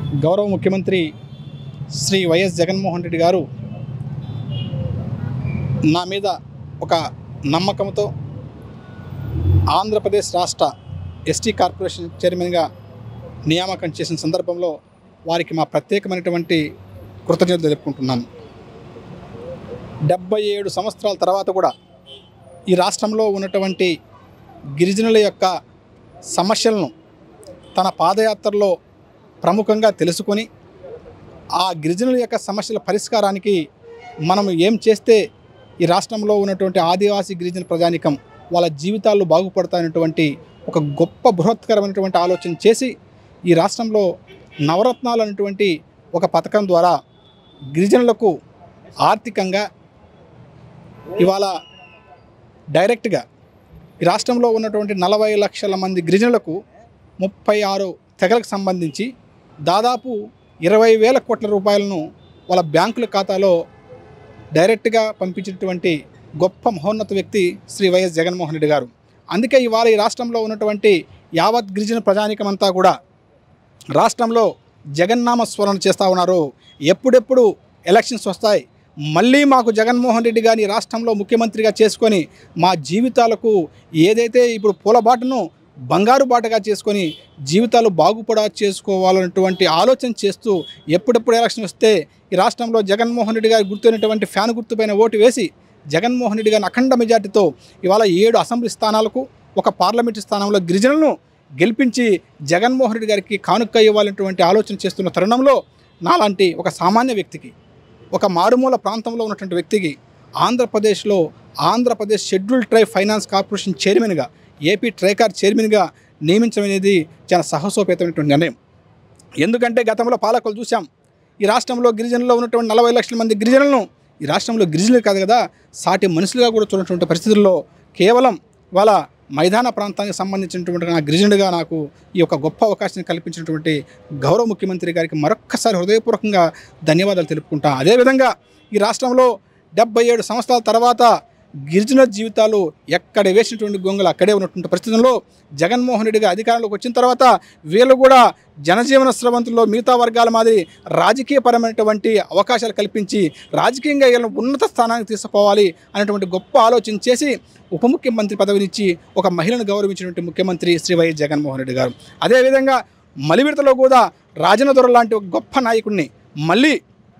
గౌరవ ముఖ్యమంత్రి శ్రీ వైఎస్ జగన్మోహన్ రెడ్డి గారు నా మీద ఒక నమ్మకంతో ఆంధ్రప్రదేశ్ రాష్ట్ర ఎస్టీ కార్పొరేషన్ చైర్మన్గా నియామకం చేసిన సందర్భంలో వారికి మా ప్రత్యేకమైనటువంటి కృతజ్ఞత తెలుపుకుంటున్నాను డెబ్బై ఏడు సంవత్సరాల తర్వాత కూడా ఈ రాష్ట్రంలో ఉన్నటువంటి గిరిజనుల యొక్క సమస్యలను తన పాదయాత్రలో ప్రముఖంగా తెలుసుకొని ఆ గిరిజనుల యొక్క సమస్యల పరిష్కారానికి మనం ఏం చేస్తే ఈ రాష్ట్రంలో ఉన్నటువంటి ఆదివాసీ గిరిజన ప్రజానికం వాళ్ళ జీవితాలు బాగుపడతాయనేటువంటి ఒక గొప్ప బృహత్కరమైనటువంటి ఆలోచన చేసి ఈ రాష్ట్రంలో నవరత్నాలు అనేటువంటి ఒక పథకం ద్వారా గిరిజనులకు ఆర్థికంగా ఇవాళ డైరెక్ట్గా ఈ రాష్ట్రంలో ఉన్నటువంటి నలభై లక్షల మంది గిరిజనులకు ముప్పై ఆరు తెగలకు సంబంధించి దాదాపు ఇరవై వేల కోట్ల రూపాయలను వాళ్ళ బ్యాంకుల ఖాతాలో డైరెక్ట్గా పంపించినటువంటి గొప్ప మహోన్నత వ్యక్తి శ్రీ వైఎస్ జగన్మోహన్ రెడ్డి గారు అందుకే ఇవాళ ఈ రాష్ట్రంలో ఉన్నటువంటి యావత్ గిరిజన ప్రజానికమంతా కూడా రాష్ట్రంలో జగన్నామ స్మరణ చేస్తూ ఉన్నారు ఎప్పుడెప్పుడు ఎలక్షన్స్ వస్తాయి మళ్ళీ మాకు జగన్మోహన్ రెడ్డి గారిని రాష్ట్రంలో ముఖ్యమంత్రిగా చేసుకొని మా జీవితాలకు ఏదైతే ఇప్పుడు పూలబాటను బంగారు బాటగా చేసుకొని జీవితాలు బాగుపడా చేసుకోవాలన్నటువంటి ఆలోచన చేస్తూ ఎప్పుడెప్పుడు ఎలక్షన్ వస్తే ఈ రాష్ట్రంలో జగన్మోహన్ రెడ్డి గారి గుర్తున్నటువంటి ఫ్యాన్ గుర్తుపైన ఓటు వేసి జగన్మోహన్ రెడ్డి గారిని అఖండ మెజార్టీతో ఇవాళ ఏడు అసెంబ్లీ స్థానాలకు ఒక పార్లమెంటు స్థానంలో గిరిజనులను గెలిపించి జగన్మోహన్ రెడ్డి గారికి కానుక ఇవ్వాలనేటువంటి ఆలోచన చేస్తున్న తరుణంలో నాలాంటి ఒక సామాన్య వ్యక్తికి ఒక మారుమూల ప్రాంతంలో ఉన్నటువంటి వ్యక్తికి ఆంధ్రప్రదేశ్లో Andhra Pradesh schedule tribe finance corporation చైర్మన్గా ఏపీ ట్రైకార్ చైర్మన్గా నియమించడం అనేది చాలా సాహసోపేతమైనటువంటి నిర్ణయం ఎందుకంటే గతంలో పాలకులు చూసాం ఈ రాష్ట్రంలో గిరిజనుల్లో ఉన్నటువంటి నలభై లక్షల మంది గిరిజనులను ఈ రాష్ట్రంలో గిరిజనులు కాదు కదా సాటి మనుషులుగా కూడా చూడటువంటి పరిస్థితుల్లో కేవలం వాళ్ళ మైదాన ప్రాంతానికి సంబంధించినటువంటి నా గిరిజనుడిగా నాకు ఈ యొక్క గొప్ప అవకాశాన్ని కల్పించినటువంటి గౌరవ ముఖ్యమంత్రి గారికి మరొక్కసారి హృదయపూర్వకంగా ధన్యవాదాలు తెలుపుకుంటా అదేవిధంగా ఈ రాష్ట్రంలో డెబ్బై ఏడు సంవత్సరాల తర్వాత గిరిజన జీవితాలు ఎక్కడ వేసినటువంటి గొంగలు అక్కడే ఉన్నటువంటి పరిస్థితుల్లో జగన్మోహన్ రెడ్డి గారు అధికారంలోకి వచ్చిన తర్వాత వీళ్ళు కూడా జనజీవన స్రవంతుల్లో మిగతా వర్గాల మాదిరి రాజకీయపరమైనటువంటి అవకాశాలు కల్పించి రాజకీయంగా వీళ్ళని ఉన్నత స్థానానికి తీసుకుపోవాలి అనేటువంటి గొప్ప ఆలోచన చేసి ఉప ముఖ్యమంత్రి పదవినిచ్చి ఒక మహిళను గౌరవించినటువంటి ముఖ్యమంత్రి శ్రీ వైఎస్ జగన్మోహన్ రెడ్డి గారు అదేవిధంగా మలివిడతలో కూడా రాజనదొర లాంటి ఒక గొప్ప నాయకుడిని మళ్ళీ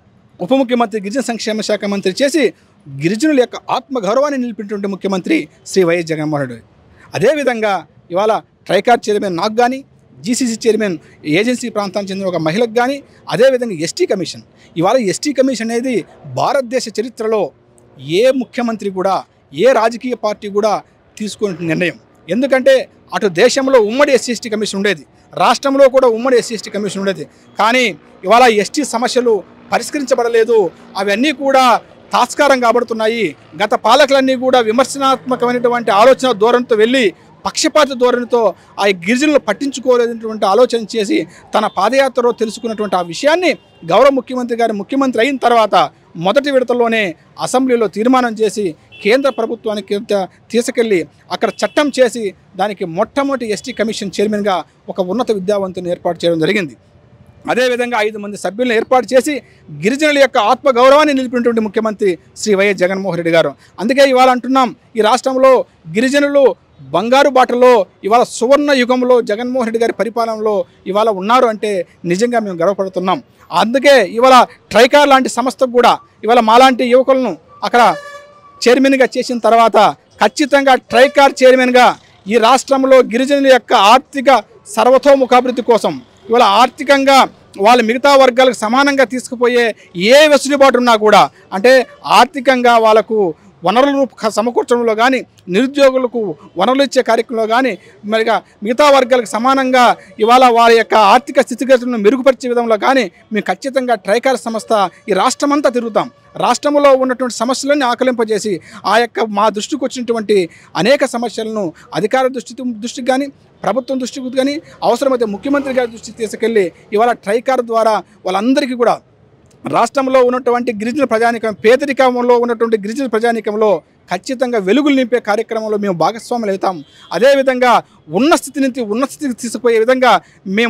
ఉప ముఖ్యమంత్రి గిరిజన సంక్షేమ శాఖ మంత్రి చేసి గిరిజనుల యొక్క ఆత్మగౌరవాన్ని నిలిపినటువంటి ముఖ్యమంత్రి శ్రీ వైఎస్ జగన్మోహన్ రెడ్డి అదేవిధంగా ఇవాళ ట్రైకార్ చైర్మన్ నాకు కానీ జీసీసీ చైర్మన్ ఏజెన్సీ ప్రాంతానికి చెందిన ఒక మహిళకు కానీ అదేవిధంగా ఎస్టీ కమిషన్ ఇవాళ ఎస్టీ కమిషన్ అనేది భారతదేశ చరిత్రలో ఏ ముఖ్యమంత్రి కూడా ఏ రాజకీయ పార్టీ కూడా తీసుకున్న నిర్ణయం ఎందుకంటే అటు దేశంలో ఉమ్మడి ఎస్సీ ఎస్టీ కమిషన్ ఉండేది రాష్ట్రంలో కూడా ఉమ్మడి ఎస్సీ ఎస్టీ కమిషన్ ఉండేది కానీ ఇవాళ ఎస్టీ సమస్యలు పరిష్కరించబడలేదు అవన్నీ కూడా తాస్కారం కాబడుతున్నాయి గత పాలకులన్నీ కూడా విమర్శనాత్మకమైనటువంటి ఆలోచన ధోరణితో వెళ్ళి పక్షపాత ధోరణితో ఆ గిరిజనులు పట్టించుకోలేనటువంటి ఆలోచన చేసి తన పాదయాత్రలో తెలుసుకున్నటువంటి ఆ విషయాన్ని గౌరవ ముఖ్యమంత్రి గారు ముఖ్యమంత్రి అయిన తర్వాత మొదటి విడతలోనే అసెంబ్లీలో తీర్మానం చేసి కేంద్ర ప్రభుత్వానికి త- తీసుకెళ్ళి అక్కడ చట్టం చేసి దానికి మొట్టమొదటి ఎస్టీ కమిషన్ చైర్మన్గా ఒక ఉన్నత విద్యావంతుని ఏర్పాటు చేయడం జరిగింది అదేవిధంగా ఐదు మంది సభ్యులను ఏర్పాటు చేసి గిరిజనుల యొక్క ఆత్మగౌరవాన్ని నిలిపినటువంటి ముఖ్యమంత్రి శ్రీ వైఎస్ జగన్మోహన్ రెడ్డి గారు అందుకే ఇవాళ అంటున్నాం ఈ రాష్ట్రంలో గిరిజనులు బంగారు బాటలో ఇవాళ సువర్ణ యుగంలో జగన్మోహన్ రెడ్డి గారి పరిపాలనలో ఇవాళ ఉన్నారు అంటే నిజంగా మేము గర్వపడుతున్నాం అందుకే ఇవాళ ట్రైకార్ లాంటి సంస్థకు కూడా ఇవాళ మాలాంటి యువకులను అక్కడ చైర్మన్గా చేసిన తర్వాత ఖచ్చితంగా ట్రైకార్ చైర్మన్గా ఈ రాష్ట్రంలో గిరిజనుల యొక్క ఆర్థిక సర్వతోముఖాభివృద్ధి కోసం ఇవాళ ఆర్థికంగా వాళ్ళ మిగతా వర్గాలకు సమానంగా తీసుకుపోయే ఏ వెసులుబాటు ఉన్నా కూడా అంటే ఆర్థికంగా వాళ్ళకు వనరులు క- సమకూర్చడంలో కానీ నిరుద్యోగులకు వనరులు ఇచ్చే కార్యక్రమంలో కానీ మరిగా మిగతా వర్గాలకు సమానంగా ఇవాళ వారి యొక్క ఆర్థిక స్థితిగతులను మెరుగుపరిచే విధంలో కానీ మేము ఖచ్చితంగా ట్రైకార్ సంస్థ ఈ రాష్ట్రమంతా తిరుగుతాం రాష్ట్రంలో ఉన్నటువంటి సమస్యలన్నీ ఆకలింపజేసి ఆ యొక్క మా దృష్టికి వచ్చినటువంటి అనేక సమస్యలను అధికార దృష్టి దృష్టికి కానీ ప్రభుత్వం దృష్టికి కానీ అవసరమైతే ముఖ్యమంత్రి గారి దృష్టికి తీసుకెళ్ళి ఇవాళ ట్రైకార్ ద్వారా వాళ్ళందరికీ కూడా రాష్ట్రంలో ఉన్నటువంటి గిరిజన ప్రజానికం పేదరికంలో ఉన్నటువంటి గిరిజన ప్రజానికంలో ఖచ్చితంగా వెలుగులు నింపే కార్యక్రమంలో మేము భాగస్వాములు అవుతాం అదేవిధంగా ఉన్న స్థితి నుంచి ఉన్న స్థితికి తీసుకుపోయే విధంగా మేము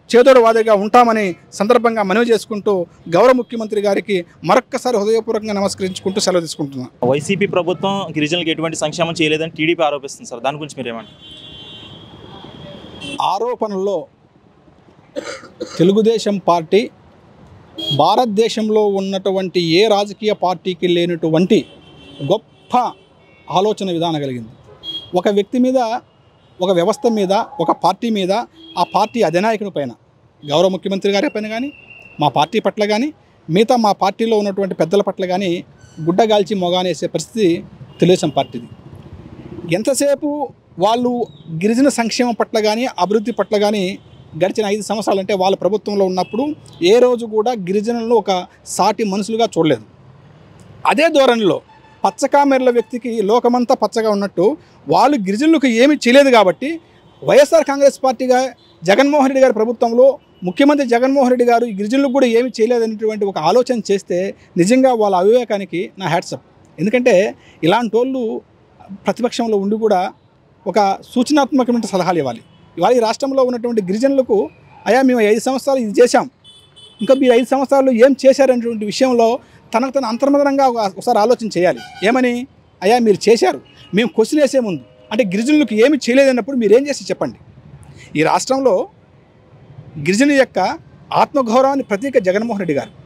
చేదోడు వాదిగా ఉంటామని సందర్భంగా మనవి చేసుకుంటూ గౌరవ ముఖ్యమంత్రి గారికి మరొక్కసారి హృదయపూర్వకంగా నమస్కరించుకుంటూ సెలవు తీసుకుంటున్నాను వైసీపీ ప్రభుత్వం గిరిజనులకు ఎటువంటి సంక్షేమం చేయలేదని టీడీపీ ఆరోపిస్తుంది సార్ దాని గురించి మీరు ఏమంటారు ఆరోపణల్లో తెలుగుదేశం పార్టీ భారతదేశంలో ఉన్నటువంటి ఏ రాజకీయ పార్టీకి లేనటువంటి గొప్ప ఆలోచన విధానం కలిగింది ఒక వ్యక్తి మీద ఒక వ్యవస్థ మీద ఒక పార్టీ మీద ఆ పార్టీ అధినాయకుని పైన గౌరవ ముఖ్యమంత్రి గారి పైన కానీ మా పార్టీ పట్ల కానీ మిగతా మా పార్టీలో ఉన్నటువంటి పెద్దల పట్ల కానీ గుడ్డగాల్చి మొగానేసే పరిస్థితి తెలుగుదేశం పార్టీది ఎంతసేపు వాళ్ళు గిరిజన సంక్షేమం పట్ల కానీ అభివృద్ధి పట్ల కానీ గడిచిన ఐదు సంవత్సరాలు అంటే వాళ్ళ ప్రభుత్వంలో ఉన్నప్పుడు ఏ రోజు కూడా గిరిజనులను ఒక సాటి మనుషులుగా చూడలేదు అదే ధోరణిలో పచ్చకామెర్ల వ్యక్తికి లోకమంతా పచ్చగా ఉన్నట్టు వాళ్ళు గిరిజనులకు ఏమీ చేయలేదు కాబట్టి వైఎస్ఆర్ కాంగ్రెస్ పార్టీగా జగన్మోహన్ రెడ్డి గారి ప్రభుత్వంలో ముఖ్యమంత్రి జగన్మోహన్ రెడ్డి గారు ఈ గిరిజనులకు కూడా ఏమీ చేయలేదనేటువంటి ఒక ఆలోచన చేస్తే నిజంగా వాళ్ళ అవివేకానికి నా హ్యాట్సప్ ఎందుకంటే ఇలాంటి వాళ్ళు ప్రతిపక్షంలో ఉండి కూడా ఒక సూచనాత్మకమైన సలహాలు ఇవ్వాలి ఇవాళ ఈ రాష్ట్రంలో ఉన్నటువంటి గిరిజనులకు అయా మేము ఐదు సంవత్సరాలు ఇది చేశాం ఇంకా మీరు ఐదు సంవత్సరాలు ఏం చేశారనేటువంటి విషయంలో తనకు తన అంతర్మదనంగా ఒక- ఒకసారి ఆలోచన చేయాలి ఏమని అయ్యా మీరు చేశారు మేము క్వశ్చన్ వేసే ముందు అంటే గిరిజనులకు ఏమి చేయలేదన్నప్పుడు మీరు ఏం చేసి చెప్పండి ఈ రాష్ట్రంలో గిరిజన యొక్క ఆత్మగౌరవాన్ని ప్రతీక జగన్మోహన్ రెడ్డి గారు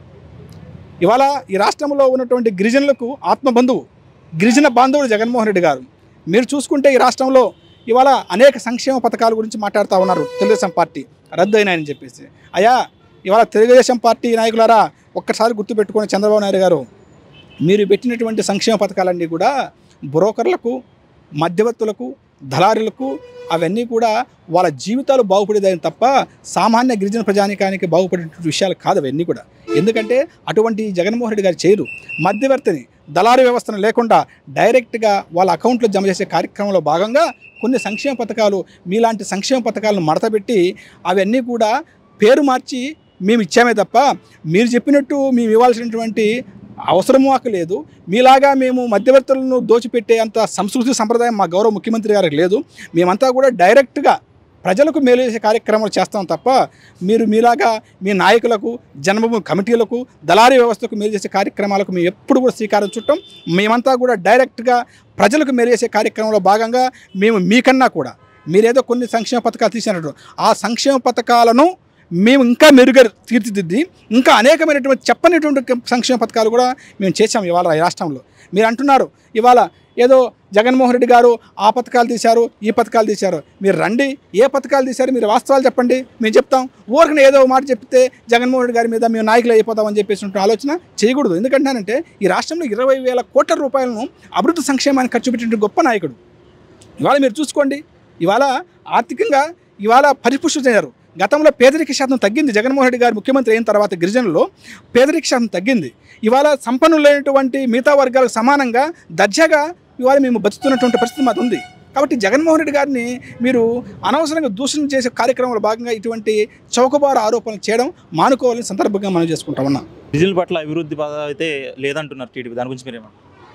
ఇవాళ ఈ రాష్ట్రంలో ఉన్నటువంటి గిరిజనులకు ఆత్మబంధువు గిరిజన బాంధవుడు జగన్మోహన్ రెడ్డి గారు మీరు చూసుకుంటే ఈ రాష్ట్రంలో ఇవాళ అనేక సంక్షేమ పథకాల గురించి మాట్లాడుతూ ఉన్నారు తెలుగుదేశం పార్టీ రద్దు అయినాయని చెప్పేసి అయ్యా ఇవాళ తెలుగుదేశం పార్టీ నాయకులారా ఒక్కసారి గుర్తుపెట్టుకొని చంద్రబాబు నాయుడు గారు మీరు పెట్టినటువంటి సంక్షేమ పథకాలన్నీ కూడా బ్రోకర్లకు మధ్యవర్తులకు దళారులకు అవన్నీ కూడా వాళ్ళ జీవితాలు బాగుపడేదని తప్ప సామాన్య గిరిజన ప్రజానికానికి బాగుపడేటువంటి విషయాలు కాదు అవన్నీ కూడా ఎందుకంటే అటువంటి జగన్మోహన్ రెడ్డి గారు చేయరు మధ్యవర్తిని దళారీ వ్యవస్థను లేకుండా డైరెక్ట్గా వాళ్ళ అకౌంట్లో జమ చేసే కార్యక్రమంలో భాగంగా కొన్ని సంక్షేమ పథకాలు మీలాంటి సంక్షేమ పథకాలను మడతపెట్టి అవన్నీ కూడా పేరు మార్చి మేము ఇచ్చామే తప్ప మీరు చెప్పినట్టు మేము ఇవ్వాల్సినటువంటి అవసరము మాకు లేదు మీలాగా మేము మధ్యవర్తులను దోచిపెట్టే అంత సంస్కృతి సంప్రదాయం మా గౌరవ ముఖ్యమంత్రి గారికి లేదు మేమంతా కూడా డైరెక్ట్గా ప్రజలకు మేలు చేసే కార్యక్రమాలు చేస్తాం తప్ప మీరు మీలాగా మీ నాయకులకు జన్మభూమి కమిటీలకు దళారీ వ్యవస్థకు మేలు చేసే కార్యక్రమాలకు మేము ఎప్పుడు కూడా శ్రీకారం చుట్టాం మేమంతా కూడా డైరెక్ట్గా ప్రజలకు మేలు చేసే కార్యక్రమంలో భాగంగా మేము మీకన్నా కూడా మీరేదో కొన్ని సంక్షేమ పథకాలు తీసినట్టు ఆ సంక్షేమ పథకాలను మేము ఇంకా మెరుగా తీర్చిదిద్ది ఇంకా అనేకమైనటువంటి చెప్పనటువంటి సంక్షేమ పథకాలు కూడా మేము చేశాం ఇవాళ ఈ రాష్ట్రంలో మీరు అంటున్నారు ఇవాళ ఏదో జగన్మోహన్ రెడ్డి గారు ఆ పథకాలు తీశారు ఈ పథకాలు తీశారు మీరు రండి ఏ పథకాలు తీశారు మీరు వాస్తవాలు చెప్పండి మేము చెప్తాం ఊరికనే ఏదో మాట చెప్తే జగన్మోహన్ రెడ్డి గారి మీద మేము నాయకులు అయిపోతామని చెప్పేసి ఆలోచన చేయకూడదు ఎందుకంటానంటే ఈ రాష్ట్రంలో ఇరవై వేల కోట్ల రూపాయలను అభివృద్ధి సంక్షేమానికి ఖర్చు పెట్టిన గొప్ప నాయకుడు ఇవాళ మీరు చూసుకోండి ఇవాళ ఆర్థికంగా ఇవాళ పరిపుష్టించారు గతంలో పేదరిక శాతం తగ్గింది జగన్మోహన్ రెడ్డి గారు ముఖ్యమంత్రి అయిన తర్వాత గిరిజనుల్లో పేదరిక శాతం తగ్గింది ఇవాళ సంపన్నులైనటువంటి మిగతా వర్గాలకు సమానంగా దర్జాగా ఇవాళ మేము బతుకుతున్నటువంటి పరిస్థితి మాది ఉంది కాబట్టి జగన్మోహన్ రెడ్డి గారిని మీరు అనవసరంగా దూషణ చేసే కార్యక్రమంలో భాగంగా ఇటువంటి చౌకబారు ఆరోపణలు చేయడం మానుకోవాలని సందర్భంగా మనం చేసుకుంటా ఉన్నాం గిరిజనుల పట్ల అభివృద్ధి పద అయితే లేదంటున్నారు టీడీపీ దాని గురించి మీరు ఏమంటారు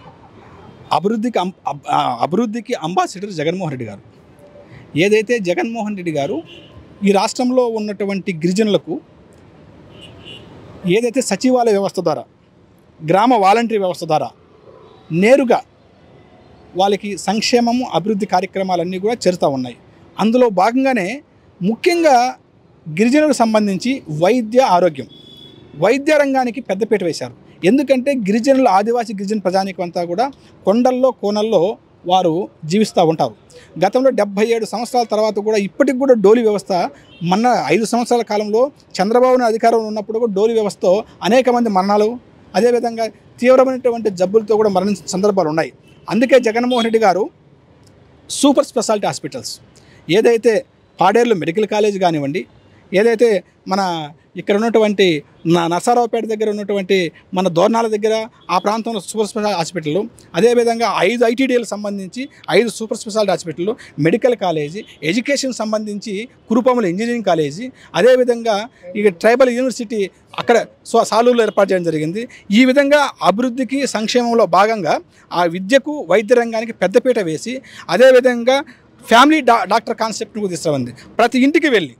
అభివృద్ధికి అం- అబ్- ఆ, అభివృద్ధికి అంబాసిడర్ జగన్మోహన్ రెడ్డి గారు ఏదైతే జగన్మోహన్ రెడ్డి గారు ఈ రాష్ట్రంలో ఉన్నటువంటి గిరిజనులకు ఏదైతే సచివాలయ వ్యవస్థ ద్వారా గ్రామ వాలంటరీ వ్యవస్థ ద్వారా నేరుగా వాళ్ళకి సంక్షేమము అభివృద్ధి కార్యక్రమాలన్నీ కూడా చేరుతూ ఉన్నాయి అందులో భాగంగానే ముఖ్యంగా గిరిజనులకు సంబంధించి వైద్య ఆరోగ్యం వైద్య రంగానికి పెద్దపీట వేశారు ఎందుకంటే గిరిజనులు ఆదివాసీ గిరిజన ప్రజానికం అంతా కూడా కొండల్లో కోనల్లో వారు జీవిస్తూ ఉంటారు గతంలో డెబ్బై ఏడు సంవత్సరాల తర్వాత కూడా ఇప్పటికి కూడా డోలి వ్యవస్థ మొన్న ఐదు సంవత్సరాల కాలంలో చంద్రబాబు నాయుడు అధికారంలో ఉన్నప్పుడు కూడా డోలి వ్యవస్థతో అనేక మంది మరణాలు అదేవిధంగా తీవ్రమైనటువంటి జబ్బులతో కూడా మరణించిన సందర్భాలు ఉన్నాయి అందుకే జగన్మోహన్ రెడ్డి గారు సూపర్ స్పెషాలిటీ హాస్పిటల్స్ ఏదైతే పాడేరులో మెడికల్ కాలేజ్ కానివ్వండి ఏదైతే మన ఇక్కడ ఉన్నటువంటి నా నరసరావుపేట దగ్గర ఉన్నటువంటి మన దోర్నాల దగ్గర ఆ ప్రాంతంలో సూపర్ స్పెషాలిటీ హాస్పిటల్ అదేవిధంగా ఐదు ఐటీడీలకు సంబంధించి ఐదు super speciality hospital medical college education సంబంధించి కురుపాముల ఇంజనీరింగ్ కాలేజీ అదేవిధంగా ఇక ట్రైబల్ యూనివర్సిటీ అక్కడ సో సాలూరులో ఏర్పాటు చేయడం జరిగింది ఈ విధంగా అభివృద్ధికి సంక్షేమంలో భాగంగా ఆ విద్యకు వైద్య రంగానికి పెద్దపీట వేసి అదేవిధంగా ఫ్యామిలీ డా డాక్టర్ కాన్సెప్ట్ను తీసుకురాంది ప్రతి ఇంటికి వెళ్ళి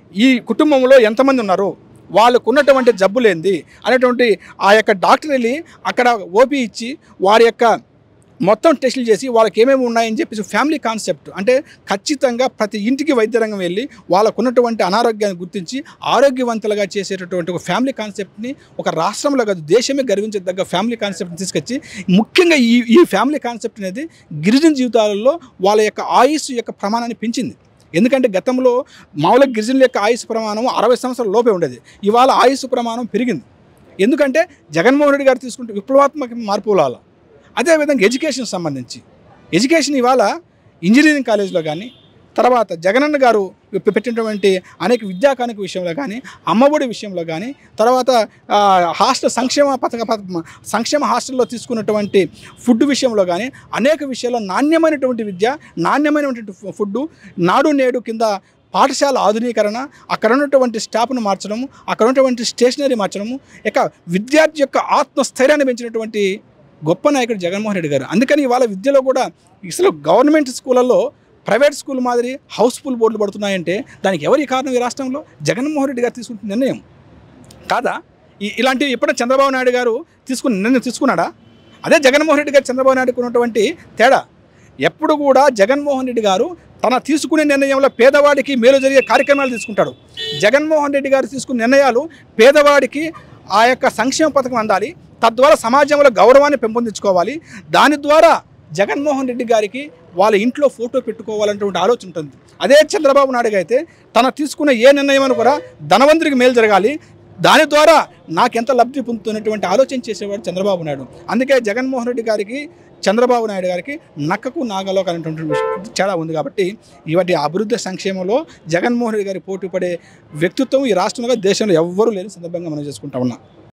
ఈ కుటుంబంలో ఎంతమంది ఉన్నారు వాళ్ళకు ఉన్నటువంటి జబ్బులేంది అనేటువంటి ఆ యొక్క డాక్టర్ వెళ్ళి అక్కడ ఓపీ ఇచ్చి వారి యొక్క మొత్తం టెస్టులు చేసి వాళ్ళకి ఏమేమి ఉన్నాయని చెప్పేసి ఫ్యామిలీ కాన్సెప్ట్ అంటే ఖచ్చితంగా ప్రతి ఇంటికి వైద్య రంగం వెళ్ళి వాళ్ళకు ఉన్నటువంటి అనారోగ్యాన్ని గుర్తించి ఆరోగ్యవంతులుగా చేసేటటువంటి ఒక ఫ్యామిలీ కాన్సెప్ట్ని ఒక రాష్ట్రంలో కాదు దేశమే గర్వించదగ్గ ఫ్యామిలీ కాన్సెప్ట్ని తీసుకొచ్చి ముఖ్యంగా ఈ ఈ ఫ్యామిలీ కాన్సెప్ట్ అనేది గిరిజన జీవితాలలో వాళ్ళ యొక్క ఆయుష్ యొక్క ప్రమాణాన్ని పెంచింది ఎందుకంటే గతంలో మామూలుగా గిరిజనుల యొక్క ఆయుష్ ప్రమాణం అరవై సంవత్సరాల లోపే ఉండేది ఇవాళ ఆయుష్ ప్రమాణం పెరిగింది ఎందుకంటే జగన్మోహన్ రెడ్డి గారు తీసుకుంటే విప్లవాత్మక మార్పు వల్ల అదేవిధంగా ఎడ్యుకేషన్ సంబంధించి ఎడ్యుకేషన్ ఇవాళ ఇంజనీరింగ్ కాలేజ్లో కానీ తర్వాత జగనన్న గారు పె- పెట్టినటువంటి అనేక విద్యాకానిక విషయంలో కానీ అమ్మఒడి విషయంలో కానీ తర్వాత ఆ, హాస్టల్ సంక్షేమ పథక పథ- సంక్షేమ హాస్టల్లో తీసుకున్నటువంటి ఫుడ్ విషయంలో కానీ అనేక విషయాల్లో నాణ్యమైనటువంటి విద్య నాణ్యమైనటువంటి ఫు- ఫుడ్ నాడు నేడు కింద పాఠశాల ఆధునీకరణ అక్కడ ఉన్నటువంటి స్టాఫ్ను మార్చడము అక్కడ ఉన్నటువంటి స్టేషనరీ మార్చడము ఇక విద్యార్థి యొక్క ఆత్మస్థైర్యాన్ని పెంచినటువంటి గొప్ప నాయకుడు జగన్మోహన్ రెడ్డి గారు అందుకని ఇవాళ విద్యలో కూడా అసలు గవర్నమెంట్ స్కూళ్ళల్లో ప్రైవేట్ స్కూల్ మాదిరి హౌస్ఫుల్ బోర్డులు పడుతున్నాయంటే దానికి ఎవరి కారణం ఈ రాష్ట్రంలో జగన్మోహన్ రెడ్డి గారు తీసుకుంటున్న నిర్ణయం కాదా ఈ ఇలాంటివి ఎప్పుడైనా చంద్రబాబు నాయుడు గారు తీసుకున్న నిర్ణయం తీసుకున్నాడా అదే జగన్మోహన్ రెడ్డి గారు చంద్రబాబు నాయుడుకు ఉన్నటువంటి తేడా ఎప్పుడు కూడా జగన్మోహన్ రెడ్డి గారు తన తీసుకునే నిర్ణయంలో పేదవాడికి మేలు జరిగే కార్యక్రమాలు తీసుకుంటాడు జగన్మోహన్ రెడ్డి గారు తీసుకున్న నిర్ణయాలు పేదవాడికి ఆ యొక్క సంక్షేమ పథకం అందాలి తద్వారా సమాజంలో గౌరవాన్ని పెంపొందించుకోవాలి దాని ద్వారా జగన్మోహన్ రెడ్డి గారికి వాళ్ళ ఇంట్లో ఫోటో పెట్టుకోవాలనేటువంటి ఆలోచన ఉంటుంది అదే చంద్రబాబు నాయుడు అయితే తన తీసుకున్న ఏ నిర్ణయం కూడా ధనవంతుడికి మేలు జరగాలి దాని ద్వారా నాకెంత లబ్ధి పొందుతున్నటువంటి ఆలోచన చేసేవాడు చంద్రబాబు నాయుడు అందుకే జగన్మోహన్ రెడ్డి గారికి చంద్రబాబు నాయుడు గారికి నక్కకు నాగలోక అనేటువంటి విషయం చాలా ఉంది కాబట్టి ఇవాటి అభివృద్ధి సంక్షేమంలో జగన్మోహన్ రెడ్డి గారి పోటీ పడే వ్యక్తిత్వం ఈ రాష్ట్రంలో దేశంలో ఎవ్వరూ లేని సందర్భంగా మనం చేసుకుంటా ఉన్నాం